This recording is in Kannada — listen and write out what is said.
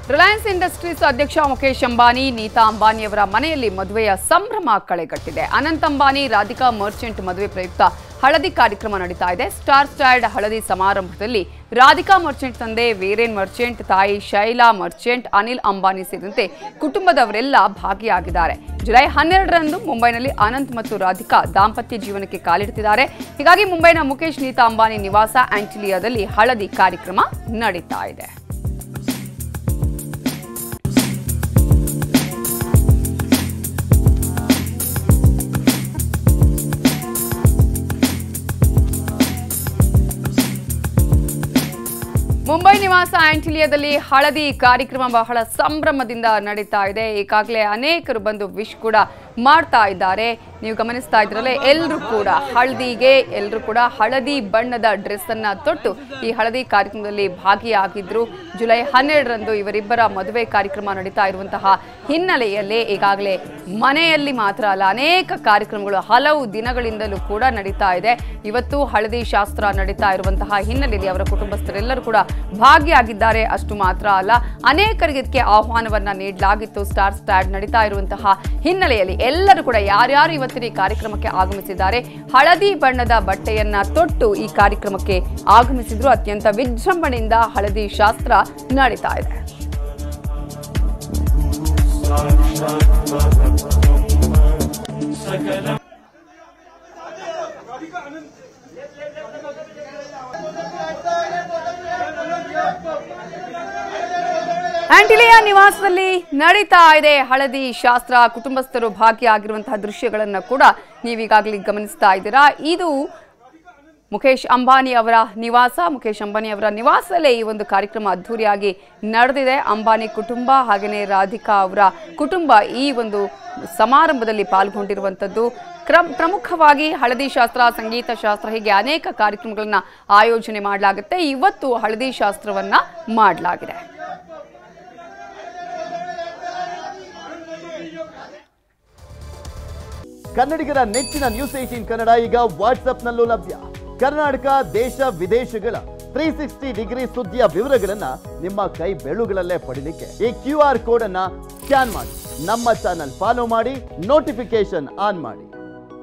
ರಿಲಯನ್ಸ್ ಇಂಡಸ್ಟ್ರೀಸ್ ಅಧ್ಯಕ್ಷ ಮುಖೇಶ್ ಅಂಬಾನಿ ನೀತಾ ಅಂಬಾನಿಯವರ ಮನೆಯಲ್ಲಿ ಮದುವೆಯ ಸಂಭ್ರಮ ಕಳೆಗಟ್ಟಿದೆ ಅನಂತ್ ಅಂಬಾನಿ ರಾಧಿಕಾ ಮರ್ಚೆಂಟ್ ಮದುವೆ ಪ್ರಯುಕ್ತ ಹಳದಿ ಕಾರ್ಯಕ್ರಮ ನಡೀತಾ ಇದೆ ಸ್ಟಾರ್ ಸ್ಟಾರ್ಡ್ ಹಳದಿ ಸಮಾರಂಭದಲ್ಲಿ ರಾಧಿಕಾ ಮರ್ಚೆಂಟ್ ತಂದೆ ವೀರೇನ್ ಮರ್ಚೆಂಟ್ ತಾಯಿ ಶೈಲಾ ಮರ್ಚೆಂಟ್ ಅನಿಲ್ ಅಂಬಾನಿ ಸೇರಿದಂತೆ ಕುಟುಂಬದವರೆಲ್ಲ ಭಾಗಿಯಾಗಿದ್ದಾರೆ ಜುಲೈ ಹನ್ನೆರಡರಂದು ಮುಂಬೈನಲ್ಲಿ ಅನಂತ್ ಮತ್ತು ರಾಧಿಕಾ ದಾಂಪತ್ಯ ಜೀವನಕ್ಕೆ ಕಾಲಿಡ್ತಿದ್ದಾರೆ ಹೀಗಾಗಿ ಮುಂಬೈನ ಮುಖೇಶ್ ನೀತಾ ಅಂಬಾನಿ ನಿವಾಸ ಆಂಟಿಲಿಯಾದಲ್ಲಿ ಹಳದಿ ಕಾರ್ಯಕ್ರಮ ನಡೀತಾ ಇದೆ ಮುಂಬೈ ನಿವಾಸ ಆಂಟಿಲಿಯಾದಲ್ಲಿ ಹಳದಿ ಕಾರ್ಯಕ್ರಮ ಬಹಳ ಸಂಭ್ರಮದಿಂದ ನಡೀತಾ ಇದೆ ಈಗಾಗಲೇ ಅನೇಕರು ಬಂದು ವಿಶ್ ಕೂಡ ಮಾಡ್ತಾ ಇದ್ದಾರೆ ನೀವು ಗಮನಿಸ್ತಾ ಇದ್ರಲ್ಲೇ ಎಲ್ಲರೂ ಕೂಡ ಹಳದಿಗೆ ಎಲ್ಲರೂ ಕೂಡ ಹಳದಿ ಬಣ್ಣದ ಡ್ರೆಸ್ ಅನ್ನ ತೊಟ್ಟು ಈ ಹಳದಿ ಕಾರ್ಯಕ್ರಮದಲ್ಲಿ ಭಾಗಿಯಾಗಿದ್ರು ಜುಲೈ ಹನ್ನೆರಡರಂದು ಇವರಿಬ್ಬರ ಮದುವೆ ಕಾರ್ಯಕ್ರಮ ನಡೀತಾ ಇರುವಂತಹ ಹಿನ್ನೆಲೆಯಲ್ಲಿ ಈಗಾಗಲೇ ಮನೆಯಲ್ಲಿ ಮಾತ್ರ ಅಲ್ಲ ಅನೇಕ ಕಾರ್ಯಕ್ರಮಗಳು ಹಲವು ದಿನಗಳಿಂದಲೂ ಕೂಡ ನಡೀತಾ ಇದೆ ಇವತ್ತು ಹಳದಿ ಶಾಸ್ತ್ರ ನಡೀತಾ ಇರುವಂತಹ ಹಿನ್ನೆಲೆಯಲ್ಲಿ ಅವರ ಕುಟುಂಬಸ್ಥರೆಲ್ಲರೂ ಕೂಡ ಭಾಗಿಯಾಗಿದ್ದಾರೆ ಅಷ್ಟು ಮಾತ್ರ ಅಲ್ಲ ಅನೇಕರಿಗೆ ಇದಕ್ಕೆ ಆಹ್ವಾನವನ್ನ ನೀಡಲಾಗಿತ್ತು ಸ್ಟಾರ್ ಸ್ಟಾರ್ಡ್ ನಡೀತಾ ಇರುವಂತಹ ಹಿನ್ನೆಲೆಯಲ್ಲಿ ಎಲ್ಲರೂ ಕೂಡ ಯಾರ್ಯಾರು ಇವತ್ತಿನ ಈ ಕಾರ್ಯಕ್ರಮಕ್ಕೆ ಆಗಮಿಸಿದ್ದಾರೆ ಹಳದಿ ಬಣ್ಣದ ಬಟ್ಟೆಯನ್ನ ತೊಟ್ಟು ಈ ಕಾರ್ಯಕ್ರಮಕ್ಕೆ ಆಗಮಿಸಿದ್ರು ಅತ್ಯಂತ ವಿಜೃಂಭಣೆಯಿಂದ ಹಳದಿ ಶಾಸ್ತ್ರ ನಡೀತಾ ಇದೆ ಆಂಟಿಲಿಯಾ ನಿವಾಸದಲ್ಲಿ ನಡೀತಾ ಇದೆ ಹಳದಿ ಶಾಸ್ತ್ರ ಕುಟುಂಬಸ್ಥರು ಭಾಗಿಯಾಗಿರುವಂತಹ ದೃಶ್ಯಗಳನ್ನ ಕೂಡ ನೀವೀಗಾಗಲೇ ಗಮನಿಸ್ತಾ ಇದ್ದೀರಾ ಇದು ಮುಖೇಶ್ ಅಂಬಾನಿ ಅವರ ನಿವಾಸ ಮುಖೇಶ್ ಅಂಬಾನಿ ಅವರ ನಿವಾಸದಲ್ಲೇ ಈ ಒಂದು ಕಾರ್ಯಕ್ರಮ ಅದ್ಧೂರಿಯಾಗಿ ನಡೆದಿದೆ ಅಂಬಾನಿ ಕುಟುಂಬ ಹಾಗೆಯೇ ರಾಧಿಕಾ ಅವರ ಕುಟುಂಬ ಈ ಒಂದು ಸಮಾರಂಭದಲ್ಲಿ ಪಾಲ್ಗೊಂಡಿರುವಂಥದ್ದು ಕ್ರಮ್ ಪ್ರಮುಖವಾಗಿ ಹಳದಿ ಶಾಸ್ತ್ರ ಸಂಗೀತ ಶಾಸ್ತ್ರ ಹೀಗೆ ಅನೇಕ ಕಾರ್ಯಕ್ರಮಗಳನ್ನ ಆಯೋಜನೆ ಮಾಡಲಾಗುತ್ತೆ ಇವತ್ತು ಹಳದಿ ಶಾಸ್ತ್ರವನ್ನ ಮಾಡಲಾಗಿದೆ ಕನ್ನಡಿಗರ ನೆಚ್ಚಿನ ನ್ಯೂಸ್ ಏಟೀನ್ ಕನ್ನಡ ಈಗ ವಾಟ್ಸ್ಆಪ್ನಲ್ಲೂ ಲಭ್ಯ ಕರ್ನಾಟಕ ದೇಶ ವಿದೇಶಗಳ ತ್ರೀ ಸಿಕ್ಸ್ಟಿ ಡಿಗ್ರಿ ಸುದ್ದಿಯ ವಿವರಗಳನ್ನ ನಿಮ್ಮ ಕೈ ಬೆಳುಗಳಲ್ಲೇ ಪಡಿಲಿಕ್ಕೆ ಈ ಕ್ಯೂ ಆರ್ ಕೋಡ್ ಅನ್ನ ಸ್ಕ್ಯಾನ್ ಮಾಡಿ ನಮ್ಮ ಚಾನಲ್ ಫಾಲೋ ಮಾಡಿ ನೋಟಿಫಿಕೇಶನ್ ಆನ್ ಮಾಡಿ